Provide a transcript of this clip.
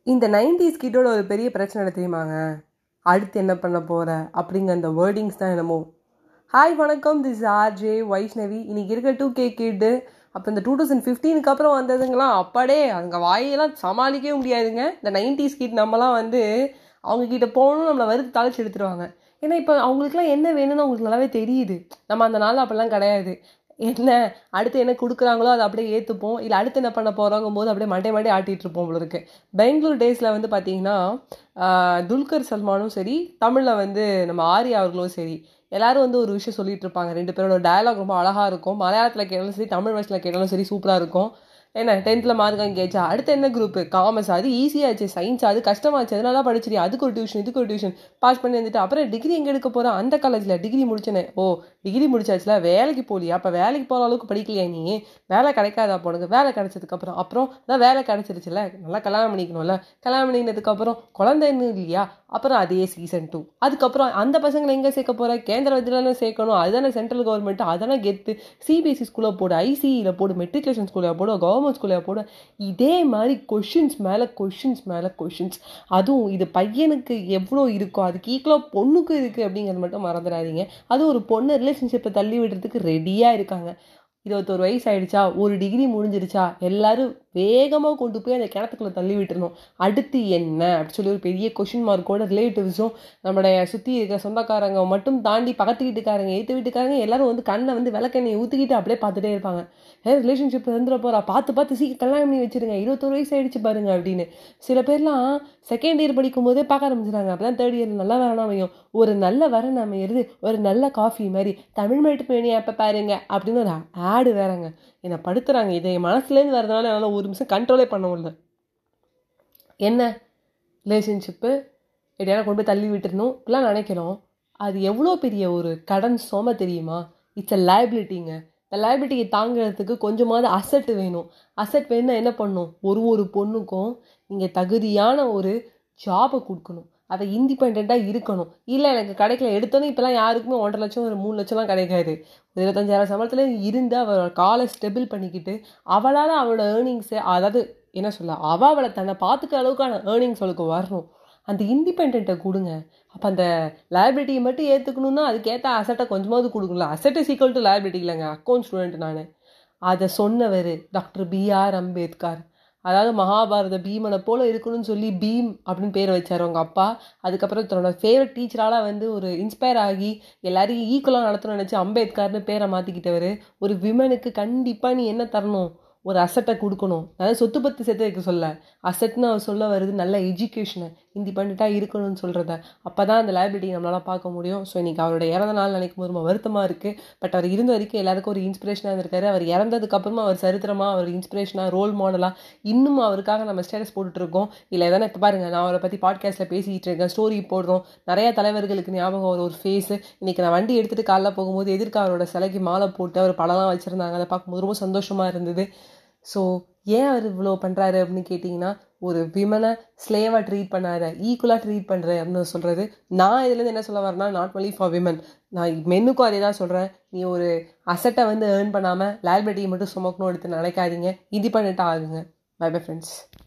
இந்த நைன்டிஸ் கிட்டோட ஒரு பெரிய பிரச்சனை என்ன தெரியுமாங்க அடுத்து என்ன பண்ண போகிற அப்படிங்கிற அந்த வேர்டிங்ஸ் தான் என்னமோ ஹாய் வணக்கம் திஸ் ஆர்ஜே வைஷ்ணவி இன்னைக்கு இருக்க டூ கே கிட்டு அப்போ இந்த டூ தௌசண்ட் ஃபிஃப்டீனுக்கு அப்புறம் வந்ததுங்களாம் அப்பாடே அங்கே வாயெல்லாம் சமாளிக்கவே முடியாதுங்க இந்த நைன்டிஸ் கிட் நம்மலாம் வந்து அவங்க கிட்ட போகணும் நம்மளை வறுத்து தலைச்சு எடுத்துருவாங்க ஏன்னா இப்போ அவங்களுக்குலாம் என்ன வேணும்னு அவங்களுக்கு நல்லாவே தெரியுது நம்ம அந்த நாள் அப்படிலாம் கிடையாது என்ன அடுத்து என்ன கொடுக்குறாங்களோ அதை அப்படியே ஏற்றுப்போம் இல்லை அடுத்து என்ன பண்ண போகிறாங்கும் போது அப்படியே மண்டே மண்டே ஆட்டிகிட்டு இருப்போம் போல இருக்கு பெங்களூர் டேஸில் வந்து பார்த்தீங்கன்னா ஆஹ், துல்கர் சல்மானும் சரி தமிழில் வந்து நம்ம ஆர்யா அவர்களும் சரி எல்லாரும் வந்து ஒரு விஷயம் சொல்லிட்டு இருப்பாங்க ரெண்டு பேரோட டயலாக் ரொம்ப அழகாக இருக்கும் மலையாளத்தில் கேட்டாலும் சரி தமிழ் வயசில் கேட்டாலும் சரி சூப்பராக இருக்கும் என்ன டென்த்தில் மார்க் அங்கேச்சா அடுத்து என்ன குரூப் காமர்ஸ் அது ஈஸியாச்சு சயின்ஸ் அது கஷ்டமாச்சு அதனால தான் படிச்சிரி அதுக்கு ஒரு டியூஷன் இதுக்கு ஒரு டியூஷன் பாஸ் பண்ணி வந்துட்டு அப்புறம் டிகிரி எங்கே எடுக்க போகிறேன் அந்த காலேஜில் டிகிரி முடிச்சனே ஓ டிகிரி முடிச்சாச்சுல வேலைக்கு போலியா அப்போ வேலைக்கு போகிற அளவுக்கு படிக்கலையா நீ வேலை கிடைக்காதா போனது வேலை கிடைச்சதுக்கப்புறம் அப்புறம் தான் வேலை கிடைச்சிருச்சுல நல்லா கல்யாணம் பண்ணிக்கணும்ல கல்யாணம் பண்ணினதுக்கப்புறம் குழந்தைன்னு இல்லையா அப்புறம் அதே சீசன் டூ அதுக்கப்புறம் அந்த பசங்களை எங்கே சேர்க்க போகிற கேந்திர வித்யாலயம் சேர்க்கணும் அதுதானே சென்ட்ரல் கவர்மெண்ட் அதானே கெத்து சிபிஎஸ்சி ஸ்கூலில் போடு ஐசிஇயில் போடு மெட்ரிகுலேஷன் ஸ்கூலில் போடு கவர்மெண்ட் ஸ்கூலில் போடு இதே மாதிரி கொஷின்ஸ் மேலே கொஷின்ஸ் மேலே கொஷின்ஸ் அதுவும் இது பையனுக்கு எவ்வளோ இருக்கோ அதுக்கு ஈக்குவலாக பொண்ணுக்கும் இருக்குது அப்படிங்கிறது மட்டும் மறந்துடாதீங்க அதுவும் ஒரு பொண்ணு ரிலேஷன்ஷிப்பை தள்ளி விடுறதுக்கு ரெடியாக இருக்காங்க இருபத்தோரு வயசு ஆயிடுச்சா ஒரு டிகிரி முடிஞ்சிருச்சா எல்லாரும் வேகமாக கொண்டு போய் அந்த கிணத்துக்குள்ள தள்ளி விட்டுறணும் அடுத்து என்ன அப்படி சொல்லி ஒரு பெரிய கொஷின் மார்க்கோட ரிலேட்டிவ்ஸும் நம்மளுடைய சுற்றி இருக்கிற சொந்தக்காரங்க மட்டும் தாண்டி பக்கத்து வீட்டுக்காரங்க எய்த்து வீட்டுக்காரங்க எல்லாரும் வந்து கண்ணை வந்து விளக்கெண்ணெய் ஊற்றிக்கிட்டு அப்படியே பார்த்துட்டே இருப்பாங்க ஏ ரிலேஷன்ஷிப் இருந்துட போறா பார்த்து பார்த்து சீக்கிரம் கல்யாணம் பண்ணி வச்சிருங்க இருபத்தோரு வயசு ஆயிடுச்சு பாருங்க அப்படின்னு சில பேர்லாம் செகண்ட் இயர் படிக்கும் போதே பார்க்க ஆரம்பிச்சிடுறாங்க அப்பதான் தேர்ட் இயர் நல்லா வரணும் அமையும் ஒரு நல்ல வரன் அமையிறது ஒரு நல்ல காஃபி மாதிரி தமிழ் மேட்டு பேணி எப்போ பாருங்க அப்படின்னு ஒரு ஆடு வேறங்க என்னை படுத்துறாங்க இதை என் மனசுலேருந்து வரதுனால என்னால் ஒரு நிமிஷம் கண்ட்ரோலே பண்ண முடியல என்ன ரிலேஷன்ஷிப்பு எப்படியான கொண்டு போய் தள்ளி விட்டுறணும் இப்படிலாம் நினைக்கிறோம் அது எவ்வளோ பெரிய ஒரு கடன் சோம தெரியுமா இட்ஸ் அ லைபிலிட்டிங்க இந்த லைபிலிட்டியை தாங்கிறதுக்கு கொஞ்சமாவது அசட் வேணும் அசட் வேணும்னா என்ன பண்ணும் ஒரு ஒரு பொண்ணுக்கும் நீங்கள் தகுதியான ஒரு ஜாபை கொடுக்கணும் அதை இண்டிபெண்ட்டாக இருக்கணும் இல்லை எனக்கு கிடைக்கல எடுத்தோன்னே இப்போலாம் யாருக்குமே ஒன்றரை லட்சம் ஒரு மூணு லட்சம்லாம் கிடைக்காது ஒரு இருபத்தஞ்சாயிரம் சம்பளத்துல இருந்து அவளோட காலை ஸ்டெபிள் பண்ணிக்கிட்டு அவளால் அவளோட ஏர்னிங்ஸை அதாவது என்ன சொல்ல அவள் அவளை தன்னை பார்த்துக்கிற அளவுக்கான ஏர்னிங்ஸ் அவளுக்கு வரணும் அந்த இண்டிபெண்ட்டை கொடுங்க அப்போ அந்த லைபிலிட்டியை மட்டும் ஏற்றுக்கணுன்னா அதுக்கேற்ற அசட்டை கொஞ்சமாவது கொடுக்கல asset is equal to liability இல்லைங்க அக்கௌண்ட் ஸ்டூடெண்ட் நான் அதை சொன்னவர் டாக்டர் பிஆர் அம்பேத்கர் அதாவது மகாபாரத பீமனை போல இருக்கணும்னு சொல்லி பீம் அப்படின்னு பேர் வச்சார் அவங்க அப்பா அதுக்கப்புறம் தன்னோட ஃபேவரட் டீச்சரால் வந்து ஒரு இன்ஸ்பயர் ஆகி எல்லாரையும் ஈக்குவலாக நடத்தணும்னு நினச்சி அம்பேத்கர்னு பேரை மாற்றிக்கிட்டவர் ஒரு விமனுக்கு கண்டிப்பாக நீ என்ன தரணும் ஒரு அசட்டை கொடுக்கணும் அதாவது சொத்து பத்து சேர்த்து வைக்க சொல்ல அசட்னு அவர் சொல்ல வருது நல்ல எஜுகேஷனை இண்டிபெண்ட்டாக இருக்கணும்னு சொல்கிறத அப்போ தான் அந்த லைபிலிட்டி நம்மளால் பார்க்க முடியும் ஸோ இன்றைக்கி அவரோட இறந்த நாள் நினைக்கும் போது ரொம்ப வருத்தமாக இருக்குது பட் அவர் இருந்த வரைக்கும் எல்லாருக்கும் ஒரு இன்ஸ்பிரேஷனாக இருந்திருக்காரு அவர் இறந்ததுக்கப்புறமா அவர் சரித்திரமாக அவர் இன்ஸ்பிரேஷனாக ரோல் மாடலாக இன்னும் அவருக்காக நம்ம ஸ்டேட்டஸ் போட்டுட்ருக்கோம் இல்லை எதனா இப்போ பாருங்க நான் அவரை பற்றி பாட்காஸ்ட்டில் பேசிக்கிட்டு இருக்கேன் ஸ்டோரி போடுறோம் நிறைய தலைவர்களுக்கு ஞாபகம் வரும் ஒரு ஃபேஸு இன்றைக்கி நான் வண்டி எடுத்துகிட்டு காலைல போகும்போது எதிர்க்க அவரோட சிலைக்கு மாலை போட்டு அவர் படம்லாம் வச்சுருந்தாங்க அதை பார்க்கும்போது ரொம்ப சந்தோஷமாக இருந்தது ஸோ ஏன் அவர் இவ்வளோ பண்ணுறாரு அப்படின்னு கேட்டிங்கன்னா ஒரு விமனை ஸ்லேவாக ட்ரீட் பண்ணாத ஈக்குவலாக ட்ரீட் பண்ணுற அப்படின்னு சொல்கிறது நான் இதுலேருந்து என்ன சொல்ல வரேன்னா நாட் ஒன்லி ஃபார் விமன் நான் மென்னுக்கும் அதே தான் சொல்கிறேன் நீ ஒரு அசட்டை வந்து ஏர்ன் பண்ணாமல் லேபிலிட்டியை மட்டும் சுமக்கணும் எடுத்து நினைக்காதீங்க இண்டிபெண்ட்டாக ஆகுங்க பை பை ஃப்ரெண்ட்ஸ்